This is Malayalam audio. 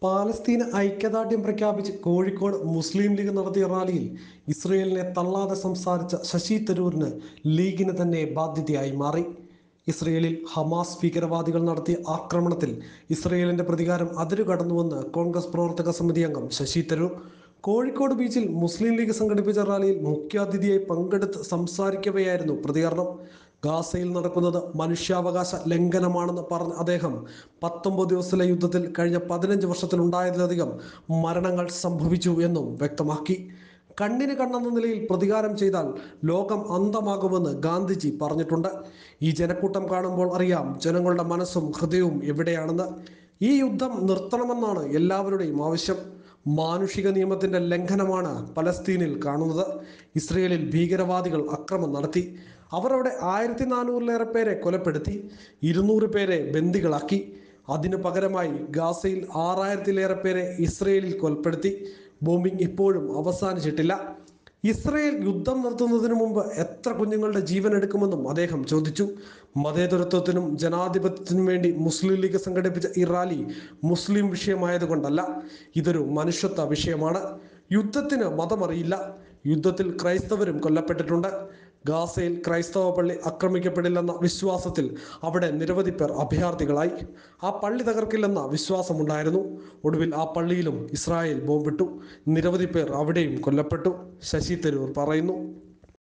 പാലസ്തീന് ഐക്യദാർഢ്യം പ്രഖ്യാപിച്ച് കോഴിക്കോട് മുസ്ലിം ലീഗ് നടത്തിയ റാലിയിൽ ഇസ്രയേലിനെ തള്ളാതെ സംസാരിച്ച ശശി തരൂരിന് ലീഗിന് തന്നെ ബാധ്യതയായി മാറി ഇസ്രയേലിൽ ഹമാസ് ഭീകരവാദികൾ നടത്തിയ ആക്രമണത്തിൽ ഇസ്രയേലിന്റെ പ്രതികാരം അതിരുകടന്നുവെന്ന് കോൺഗ്രസ് പ്രവർത്തക സമിതി അംഗം ശശി തരൂർ കോഴിക്കോട് ബീച്ചിൽ മുസ്ലിം ലീഗ് സംഘടിപ്പിച്ച റാലിയിൽ മുഖ്യാതിഥിയായി പങ്കെടുത്ത് സംസാരിക്കവെയായിരുന്നു പ്രതികരണം ഗാസയിൽ നടക്കുന്നത് മനുഷ്യാവകാശ ലംഘനമാണെന്ന് പറഞ്ഞ അദ്ദേഹം പത്തൊമ്പത് ദിവസത്തിലെ യുദ്ധത്തിൽ കഴിഞ്ഞ പതിനഞ്ച് വർഷത്തിലുണ്ടായതിലധികം മരണങ്ങൾ സംഭവിച്ചു എന്നും വ്യക്തമാക്കി കണ്ണിന് കണ്ണെന്ന നിലയിൽ പ്രതികാരം ചെയ്താൽ ലോകം അന്തമാകുമെന്ന് ഗാന്ധിജി പറഞ്ഞിട്ടുണ്ട് ഈ ജനക്കൂട്ടം കാണുമ്പോൾ അറിയാം ജനങ്ങളുടെ മനസ്സും ഹൃദയവും എവിടെയാണെന്ന് ഈ യുദ്ധം നിർത്തണമെന്നാണ് എല്ലാവരുടെയും ആവശ്യം മാനുഷിക നിയമത്തിന്റെ ലംഘനമാണ് പലസ്തീനിൽ കാണുന്നത് ഇസ്രയേലിൽ ഭീകരവാദികൾ അക്രമം നടത്തി അവർ അവിടെ ആയിരത്തി നാനൂറിലേറെ പേരെ കൊലപ്പെടുത്തി ഇരുന്നൂറ് പേരെ ബന്ദികളാക്കി അതിനു പകരമായി ഗാസയിൽ ആറായിരത്തിലേറെ പേരെ ഇസ്രയേലിൽ കൊലപ്പെടുത്തി ബോംബിംഗ് ഇപ്പോഴും അവസാനിച്ചിട്ടില്ല ഇസ്രയേൽ യുദ്ധം നിർത്തുന്നതിന് മുമ്പ് എത്ര കുഞ്ഞുങ്ങളുടെ ജീവൻ എടുക്കുമെന്നും അദ്ദേഹം ചോദിച്ചു മതേതരത്വത്തിനും ജനാധിപത്യത്തിനും വേണ്ടി മുസ്ലിം ലീഗ് സംഘടിപ്പിച്ച ഈ റാലി മുസ്ലിം വിഷയമായതുകൊണ്ടല്ല ഇതൊരു മനുഷ്യത്വ വിഷയമാണ് യുദ്ധത്തിന് മതമറിയില്ല യുദ്ധത്തിൽ ക്രൈസ്തവരും കൊല്ലപ്പെട്ടിട്ടുണ്ട് ഗാസയിൽ ക്രൈസ്തവ പള്ളി ആക്രമിക്കപ്പെടില്ലെന്ന വിശ്വാസത്തിൽ അവിടെ നിരവധി പേർ അഭയാർത്ഥികളായി ആ പള്ളി തകർക്കില്ലെന്ന വിശ്വാസമുണ്ടായിരുന്നു ഒടുവിൽ ആ പള്ളിയിലും ഇസ്രായേൽ ബോംബിട്ടു നിരവധി പേർ അവിടെയും കൊല്ലപ്പെട്ടു ശശി തരൂർ പറയുന്നു